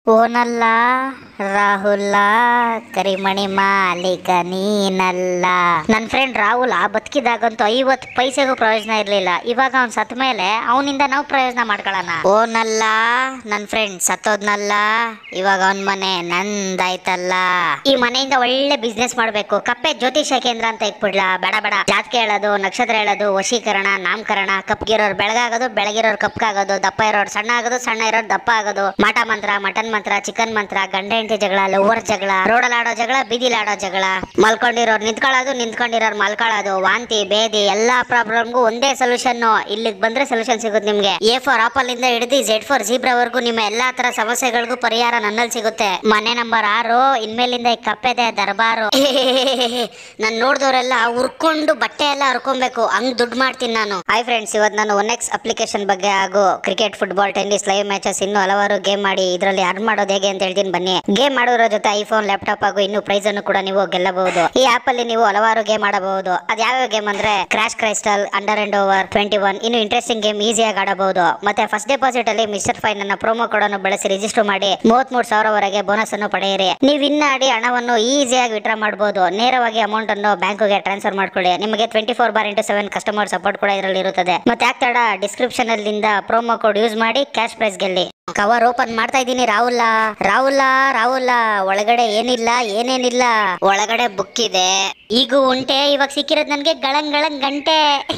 ಓನಲ್ಲ ರಾಹುಲ್ಲ ಕರಿಮಣಿ ಮಾಲೀಕ ನೀನಲ್ಲ ನನ್ನ ಫ್ರೆಂಡ್ ರಾಹುಲ್ ಬದುಕಿದಾಗಂತೂ ಐವತ್ತು ಪೈಸೆಗೂ ಪ್ರಯೋಜನ ಇರ್ಲಿಲ್ಲ ಇವಾಗ ಅವ್ನ್ ಸತ್ತ ಮೇಲೆ ಅವನಿಂದ ನಾವು ಪ್ರಯೋಜನ ಮಾಡ್ಕೊಳ್ಳೋಣ ಓನಲ್ಲ ನನ್ನ ಫ್ರೆಂಡ್ ಸತ್ತೋದ್ನಲ್ಲ ಇವಾಗ ಅವನ್ ಮನೆ ನಂದಾಯ್ತಲ್ಲ ಈ ಮನೆಯಿಂದ ಒಳ್ಳೆ ಬಿಸ್ನೆಸ್ ಮಾಡ್ಬೇಕು ಕಪ್ಪೆ ಜ್ಯೋತಿಷ ಕೇಂದ್ರ ಅಂತ ಇಟ್ಬಿಡ್ಲಾ ಬೇಡ ಬೇಡ ಜಾತಕ ಹೇಳೋದು ನಕ್ಷತ್ರ ಹೇಳೋದು ವಶೀಕರಣ ನಾಮಕರಣ ಕಪ್ಗಿರೋರು ಬೆಳಗಾಗೋದು ಬೆಳಗಿರೋರು ಕಪ್ಪಾಗೋದು ದಪ್ಪ ಇರೋರು ಸಣ್ಣ ಆಗೋದು ಸಣ್ಣ ಇರೋರು ದಪ್ಪ ಆಗೋದು ಮಾಟ ಮಂತ್ರ ಮಟನ್ ಮಂತ್ರ ಚಿಕನ್ ಮಂತ್ರ ಗಂಡ ಹೆಂಡತಿ ಜಗಳ ಲವರ್ ಜಗಳ ರೋಡಲ್ಲಿ ಆಡೋ ಜಗಳ ಬೀದಿಲಿ ಆಡೋ ಜಗಳ ಮಲ್ಕೊಂಡಿರೋರು ನಿಂತ್ಕೊಳ್ಳೋದು ನಿಂತ್ಕೊಂಡಿರೋರು ಮಲ್ಕೊಳ್ಳೋದು ವಾಂತಿ ಬೇದಿ ಎಲ್ಲಾ ಪ್ರಾಬ್ಲಮ್ಗೂ ಒಂದೇ ಸೊಲ್ಯೂಷನ್ ಇಲ್ಲಿಗೆ ಬಂದ್ರೆ ಸೊಲ್ಯೂಷನ್ ಸಿಗುತ್ತೆ ನಿಮ್ಗೆ ಎ ಫಾರ್ ಆಪಲ್ ಇಂದ ಹಿಡಿದು ಝೆಡ್ ಫಾರ್ ಜೀಬ್ರಾವರೆಗೂ ನಿಮ್ಮ ಎಲ್ಲಾ ತರ ಸಮಸ್ಯೆಗಳಿಗೂ ಪರಿಹಾರ ನನ್ನಲ್ಲಿ ಸಿಗುತ್ತೆ ಮನೆ ನಂಬರ್ ಆರು ಇನ್ಮೇಲಿಂದ ಈ ಕಪ್ಪೆದೆ ದರ್ಬಾರು ನಾನು ನೋಡಿದವರೆಲ್ಲ ಉರ್ಕೊಂಡು ಬಟ್ಟೆ ಎಲ್ಲ ಹರ್ಕೊಬೇಕು ಹಂಗ್ ದುಡ್ಡು ಮಾಡ್ತೀನಿ ನಾನು ಹಾಯ್ ಫ್ರೆಂಡ್ಸ್ ಇವತ್ತು ನಾನು ಒನ್ ಎಕ್ಸ್ ಅಪ್ಲಿಕೇಶನ್ ಬಗ್ಗೆ ಹಾಗೂ cricket football tennis live matches ಇನ್ನು ಹಲವಾರು ಗೇಮ್ ಮಾಡಿ ಇದರಲ್ಲಿ ಅರ್ನ್ ಮಾಡೋದು ಹೇಗೆ ಅಂತ ಹೇಳ್ತೀನಿ ಬನ್ನಿ ಗೇಮ್ ಮಾಡೋದ್ರ ಜೊತೆ ಐಫೋನ್ ಲ್ಯಾಪ್ಟಾಪ್ ಹಾಗೂ ಇನ್ನು ಪ್ರೈಸ್ ಅನ್ನು ಕೂಡ ನೀವು ಗೆಲ್ಲಬಹುದು ಈ ಆಪ್ ಅಲ್ಲಿ ನೀವು ಹಲವಾರು ಗೇಮ್ ಆಡಬಹುದು ಅದ್ ಯಾವ್ಯಾವ ಗೇಮ್ ಅಂದ್ರೆ crash crystal under and over twenty one ಇನ್ನು ಇಂಟ್ರೆಸ್ಟಿಂಗ್ ಗೇಮ್ ಈಸಿಯಾಗಿ ಆಡಬಹುದು ಮತ್ತೆ ಫಸ್ಟ್ ಡೆಪಾಸಿಟ್ ಅಲ್ಲಿ ಮಿಸ್ಟರ್ ಫೈನ್ ನನ್ನ ಪ್ರೋಮೋ ಕೋಡ್ ಅನ್ನು ಬಳಸಿ ರಿಜಿಸ್ಟರ್ ಮಾಡಿ ಮೂವತ್ತ್ ಮೂರು ಸಾವಿರವರೆಗೆ ಬೋನಸ್ ಅನ್ನು ಪಡೆಯಿರಿ ನೀವು ಇನ್ನ ಆಡಿ ಹಣವನ್ನು ಈಸಿಯಾಗಿ ವಿಡ್ರಾ ಮಾಡಬಹುದು ನೇರವಾಗಿ ಅಮೌಂಟ್ ಅನ್ನು ಬ್ಯಾಂಕ್ಗೆ ಟ್ರಾನ್ಸ್ಫರ್ ಮಾಡ್ಕೊಳ್ಳಿ ನಿಮಗೆ twenty four bar into seven customer support ಕೂಡ ಇದರಲ್ಲಿ ಇರುತ್ತದೆ ಮತ್ತೆ ಯಾಕೆ ತಡ ಡಿಸ್ಕ್ರಿಪ್ಷನ್ ಅಲ್ಲಿಂದ ಪ್ರೋಮೋ ಕೋಡ್ ಯೂಸ್ ಮಾಡಿ ಕ್ಯಾಶ್ ಪ್ರೈಸ್ ಗೆಲ್ಲಿ ಕವರ್ ಓಪನ್ ಮಾಡ್ತಾ ಇದ್ದೀನಿ ರಾಹುಲ್ಲ ರಾಹುಲ್ಲ ರಾಹುಲ್ಲ ಒಳಗಡೆ ಏನಿಲ್ಲ ಏನೇನಿಲ್ಲ ಒಳಗಡೆ ಬುಕ್ ಇದೆ ಈಗ ಉಂಟೆ ಇವಾಗ ಸಿಕ್ಕಿರೋದು ನನ್ಗೆ ಗಳಂಗ್ ಗಳಂಗ್ ಗಂಟೆ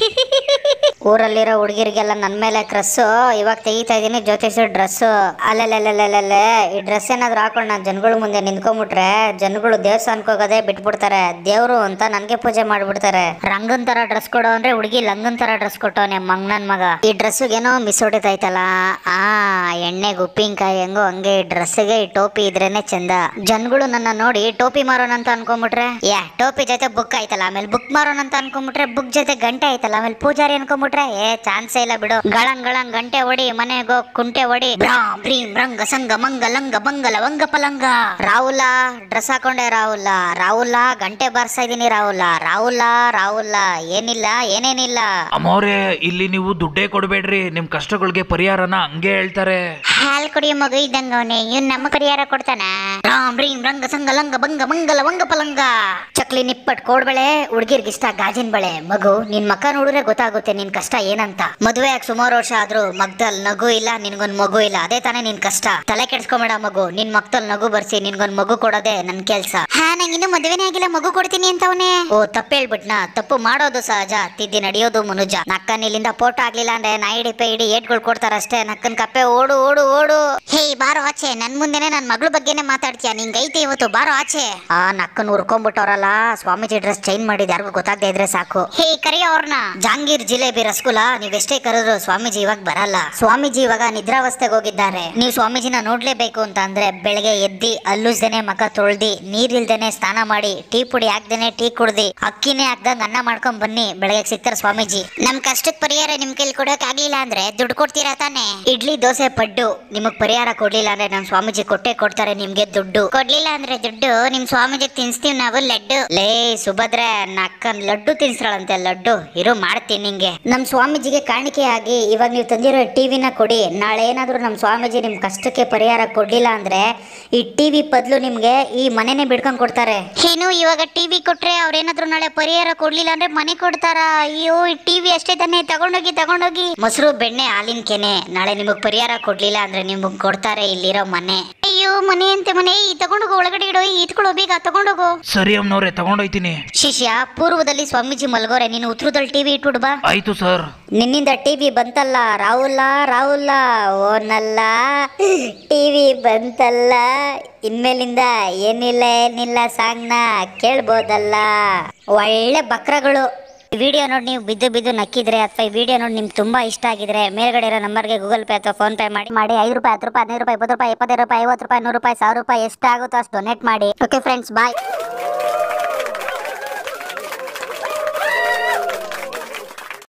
ಊರಲ್ಲಿರೋ ಹುಡುಗಿರಿಗೆಲ್ಲ ನನ್ ಮೇಲೆ ಕ್ರಸ್ಸು ಇವಾಗ ತೆಗಿತಾ ಇದೀನಿ ಜ್ಯೋತಿಷ ಡ್ರೆಸ್ ಅಲ್ಲೆಲ್ಲೆಲ್ಲೆಲ್ಲೆಲ್ಲೆ ಈ ಡ್ರೆಸ್ ಏನಾದ್ರು ಹಾಕೊಂಡು ನಾನು ಜನಗಳ ಮುಂದೆ ನಿಂತ್ಕೊಂಡ್ಬಿಟ್ರೆ ಜನಗಳು ದೇವಸ್ಥಾನಕ್ಕೆ ಹೋಗೋದೇ ಬಿಟ್ಬಿಡ್ತಾರೆ ದೇವ್ರು ಅಂತ ನನ್ಗೆ ಪೂಜೆ ಮಾಡ್ಬಿಡ್ತಾರೆ ರಂಗನ್ ತರ ಡ್ರೆಸ್ ಕೊಡೋ ಅಂದ್ರೆ ಹುಡುಗಿ ಲಂಗನ್ ತರ ಡ್ರೆಸ್ ಕೊಟ್ಟವನೆ ಮಂಗ್ನನ್ ಮಗ ಈ ಡ್ರೆಸ್ಸಿಗೇನೋ ಮಿಸ್ ಹೊಡಿತೈತಲ್ಲ ಆ ಎಣ್ಣೆಗೆ ಉಪ್ಪಿನಕಾಯಿ ಹೆಂಗೋ ಹಂಗೆ ಈ ಡ್ರೆಸ್ಸಿಗೆ ಈ ಟೋಪಿ ಇದ್ರೇನೆ ಚಂದ ಜನಗಳು ನನ್ನ ನೋಡಿ ಟೋಪಿ ಮಾರೋಣ ಅಂತ ಅನ್ಕೊಂಡ್ಬಿಟ್ರೆ ಯಾ ಟೋಪಿ ಜೊತೆ ಬುಕ್ ಆಯ್ತಲ್ಲ ಆಮೇಲೆ ಬುಕ್ ಮಾರೋಣ ಅಂತ ಅನ್ಕೊಂಡ್ಬಿಟ್ರೆ ಬುಕ್ ಜೊತೆ ಗಂಟೆ ಆಯ್ತಲ್ಲ ಆಮೇಲೆ ಪೂಜಾರಿ ಅನ್ಕೊಂಡ್ಬಿಟ್ರೆ ಏ ಚಾನ್ಸೇ ಇಲ್ಲ ಬಿಡು ಗಳಂಗ್ ಗಳಂಗ್ ಗಂಟೆ ಹೊಡಿ ಮನೆಗೋ ಕುಂಟೆ ಹೊಡಿ ಭ್ರಾಂ ಭ್ರೀಂ ರಂಗ ಸಂಗ ಮಂಗ ಲಂಗ ಬಂಗಲ ವಂಗ ಪಲಂಗ ರಾಹುಲ ಡ್ರೆಸ್ ಹಾಕೊಂಡೆ ರಾಹುಲ ರಾಹುಲ ಗಂಟೆ ಬಾರ್ಸ್ತಾ ಇದೀನಿ ರಾಹುಲ ರಾಹುಲ ರಾಹುಲ ಏನಿಲ್ಲ ಏನೇನಿಲ್ಲ ಅಮ್ಮೋರೆ ಇಲ್ಲಿ ನೀವು ದುಡ್ಡೇ ಕೊಡ್ಬೇಡ್ರಿ ನಿಮ್ ಕಷ್ಟಗಳಿಗೆ ಪರಿಹಾರನ ಹಂಗೆ ಹೇಳ್ತಾರೆ ಹಾಲ್ ಕುಡಿಯೋ ಮಗು ಇದ್ದಂಗ ಅವನೇ ಇವ್ನ್ ನಮ್ಮ ಪರಿಹಾರ ಕೊಡ್ತಾನ ರಾಮ್ ರೀಂ ರಂಗ ಸಂಗ ಲಂಗ ಬಂಗ ಮಂಗಲ ವಂಗ ಪಲಂಗ ಚಕ್ಲಿ ನಿಪ್ಪಟ್ ಕೋಡ್ಬಳೆ ಹುಡ್ಗಿರ್ಗ್ ಇಷ್ಟ ಗಾಜಿನ ಬಳೆ ಮಗು ನಿನ್ ಮಕ್ಕ ನೋಡಿದ್ರೆ ಗೊತ್ತಾಗುತ್ತೆ ನಿನ್ ಕಷ್ಟ ಏನಂತ ಮದುವೆ ಆಗಿ ಸುಮಾರು ವರ್ಷ ಆದ್ರೂ ಮಗ್ದಲ್ ನಗು ಇಲ್ಲ ನಿನ್ಗೊಂದ್ ಮಗು ಇಲ್ಲ ಅದೇ ತಾನೇ ನಿನ್ ಕಷ್ಟ ತಲೆ ಕೆಡ್ಸ್ಕೊಂಬೇಡ ಮಗು ನಿನ್ ಮಕ್ತಲ್ ನಗು ಬರ್ಸಿ ನಿನ್ಗೊಂದ್ ಮಗು ಕೊಡೋದೇ ನನ್ ಕೆಲ್ಸ ಹಾ ನಂಗೆ ಇನ್ನು ಮದುವೆನೇ ಆಗಿಲ್ಲ ಮಗು ಕೊಡ್ತೀನಿ ಅಂತವನೇ ಓ ತಪ್ಪು ಹೇಳ್ಬಿಟ್ನಾ ತಪ್ಪು ಮಾಡೋದು ಸಹಜ ತಿದ್ದಿ ನಡೆಯೋದು ಮನುಜ ನಕ್ಕನ್ ಇಲ್ಲಿಂದ ಫೋಟೋ ಆಗ್ಲಿಲ್ಲ ಅಂದ್ರೆ ನಾಯಿಡಿ ಪೈಡಿ ಏಟ್ಗಳು ಕೊಡ್ತಾರಷ್ಟೇ ನಕ್ಕನ್ ಕಪ್ಪೆ ಓಡು ಓಡು ಓಡು ಹೇ ಬಾರೋ ಆಚೆ ನನ್ ಮುಂದೆನೆ ನನ್ ಮಗಳ ಬಗ್ಗೆನೆ ಮಾತಾಡ್ತೀಯ ನಿಂಗೈತೆ ಇವತ್ತು ಬಾರೋ ಆಚೆ ಆ ನಕ್ಕನ್ ಉರ್ಕೊಂಡ್ಬಿಟ್ಟವ್ರಲ್ಲ ಸ್ವಾಮೀಜಿ ಡ್ರೆಸ್ ಚೇಂಜ್ ಮಾಡಿದ್ ಯಾರಿಗೂ ಗೊತ್ತಾಗದೆ ಇದ್ರೆ ಸಾಕು ಹೇ ಕರಿಯ ಅವ್ರನ್ನ ಜಾಂಗೀರ್ ಜಿಲೇಬಿ ರಸಗುಲ ನೀವೆಷ್ಟೇ ಕರೆದ್ರು ಸ್ವಾಮೀಜಿ ಇವಾಗ ಬರಲ್ಲ ಸ್ವಾಮೀಜಿ ಇವಾಗ ನಿದ್ರಾವಸ್ಥೆಗೆ ಹೋಗಿದ್ದಾರೆ ನೀವು ಸ್ವಾಮೀಜಿನ ನೋಡ್ಲೇಬೇಕು ಅಂತ ಅಂದ್ರೆ ಬೆಳಗ್ಗೆ ಎದ್ದಿ ಅಲ್ಲುಜ್ದೇನೆ ಮಕ ತೊಳ್ದಿ ನೀರಿಲ್ದೇನೆ ಸ್ನಾನ ಮಾಡಿ ಟೀ ಪುಡಿ ಹಾಕ್ದೇನೆ ಟೀ ಕುಡ್ದಿ ಅಕ್ಕಿನೇ ಹಾಕ್ದಂಗ್ ಅನ್ನ ಮಾಡ್ಕೊಂಡ್ ಬನ್ನಿ ಬೆಳಗ್ಗೆ ಸಿಗ್ತಾರ ಸ್ವಾಮೀಜಿ ನಮ್ ಕಷ್ಟಕ್ ಪರಿಹಾರ ನಿಮ್ ಕೈಲಿ ಕೊಡಕ್ ಆಗ್ಲಿಲ್ಲ ಅಂದ್ರೆ ದುಡ್ಡು ಕೊಡ್ತೀರಾ ತಾನೆ ಇಡ್ಲಿ ದೋಸೆ ಪಡ್ಡು ನಿಮಗ್ ಪರಿಹಾರ ಕೊಡ್ಲಿಲ್ಲ ಅಂದ್ರೆ ನಮ್ ಸ್ವಾಮೀಜಿ ಕೊಟ್ಟೆ ಕೊಡ್ತಾರೆ ನಿಮ್ಗೆ ದುಡ್ಡು ಕೊಡ್ಲಿಲ್ಲ ಅಂದ್ರೆ ದುಡ್ಡು ನಿಮ್ ಸ್ವಾಮೀಜಿ ತಿನ್ಸ್ತೀವಿ ನಾವು ಲಡ್ಡು ಲೇ ಸುಭದ್ರೆ ನಕ್ಕನ್ ಲಡ್ಡು ತಿನ್ಸ್ರಳಂತೆ ಲಡ್ಡು ಇರು ಮಾಡ್ತೀನಿ ನಿಂಗೆ ನಮ್ ಸ್ವಾಮೀಜಿಗೆ ಕಾಣಿಕೆ ಆಗಿ ಇವಾಗ ನೀವು ತಂದಿರೋ ಟಿವಿನ ಕೊಡಿ ನಾಳೆ ಏನಾದ್ರೂ ನಮ್ ಸ್ವಾಮೀಜಿ ನಿಮ್ ಕಷ್ಟಕ್ಕೆ ಪರಿಹಾರ ಕೊಡ್ಲಿಲ್ಲ ಅಂದ್ರೆ ಈ ಟಿವಿ ಬದಲು ನಿಮ್ಗೆ ಈ ಮನೆನೇ ಬಿಡ್ಕೊಂಡ್ ಕೊಡ್ತಾರೆ ಏನು ಇವಾಗ ಟಿವಿ ಕೊಟ್ರೆ ಅವ್ರೇನಾದ್ರೂ ನಾಳೆ ಪರಿಹಾರ ಕೊಡ್ಲಿಲ್ಲ ಅಂದ್ರೆ ಮನೆ ಕೊಡ್ತಾರ ಅಯ್ಯೋ ಈ ಟಿವಿ ಅಷ್ಟೇ ತಾನೆ ತಗೊಂಡೋಗಿ ತಗೊಂಡೋಗಿ ಮೊಸರು ಬೆಣ್ಣೆ ಹಾಲಿನ ಕೆನೆ ನಾಳೆ ನಿಮಗ್ ಪರಿಹಾರ ಕೊಡ್ಲಿಲ್ಲ ಅಂದ್ರೆ ನಿಮಗ್ ಕೊಡ್ತಾರೆ ಇಲ್ಲಿರೋ ಮನೆ ಅಯ್ಯೋ ಮನೆ ಅಂತೆ ಮನೆ ಈ ತಗೊಂಡೋಗು ಒಳಗಡೆ ಇಡೋ ಇಟ್ಕೊಳ್ಳೋ ಬೇಗ ತಗೊಂಡೋಗು ಸರಿ ಅಮ್ಮನವ್ರೆ ತಗೊಂಡೋಯ್ತೀನಿ ಶಿಷ್ಯ ಪೂರ್ವದಲ್ಲಿ ಸ್ವಾಮೀಜಿ ಮಲ್ಗೋರೆ ನೀನು ಉತ್ತರದಲ್ಲಿ ಟಿವಿ ಇಟ್ಬಿಡು ಬಾ ಆಯ್ತು ಸರ್ ನಿನ್ನಿಂದ ಟಿವಿ ಬಂತಲ್ಲ ರಾಹುಲ ರಾಹುಲ ಓನಲ್ಲ ಟಿವಿ ಬಂತಲ್ಲ ಇನ್ಮೇಲಿಂದ ಏನಿಲ್ಲ ಏನಿಲ್ಲ ಸಾಂಗ್ನ ಕೇಳ್ಬೋದಲ್ಲ ಒಳ್ಳೆ ಬಕ್ರಗಳು ಈ ವಿಡಿಯೋ ನೋಡಿ ನೀವು ಬಿದ್ದು ಬಿದ್ದು ನಕ್ಕಿದ್ರೆ ಅಥವಾ ಈ ವಿಡಿಯೋ ನೋಡಿ ನಿಮ್ಗೆ ತುಂಬಾ ಇಷ್ಟ ಆಗಿದ್ರೆ ಮೇಲ್ಗಡೆ ಇರೋ ನಂಬರ್ಗೆ ಗೂಗಲ್ ಪೇ ಅಥವಾ ಫೋನ್ ಪೇ ಮಾಡಿ ಮಾಡಿ ಐದು ರೂಪಾಯಿ ಹತ್ತು ರೂಪಾಯಿ ಹದಿನೈದು ರೂಪಾಯಿ ಇಪ್ಪತ್ತು ರೂಪಾಯಿ ಇಪ್ಪತ್ತೈದು ರೂಪಾಯಿ ಐವತ್ತು ರೂಪಾಯಿ ನೂರು ರೂಪಾಯಿ ಸಾವಿರ ರೂಪಾಯಿ ಎಷ್ಟಾಗುತ್ತೋ ಅಷ್ಟು ಡೊನೇಟ್ ಮಾಡಿ ಓಕೆ ಫ್ರೆಂಡ್ಸ್ ಬಾಯ್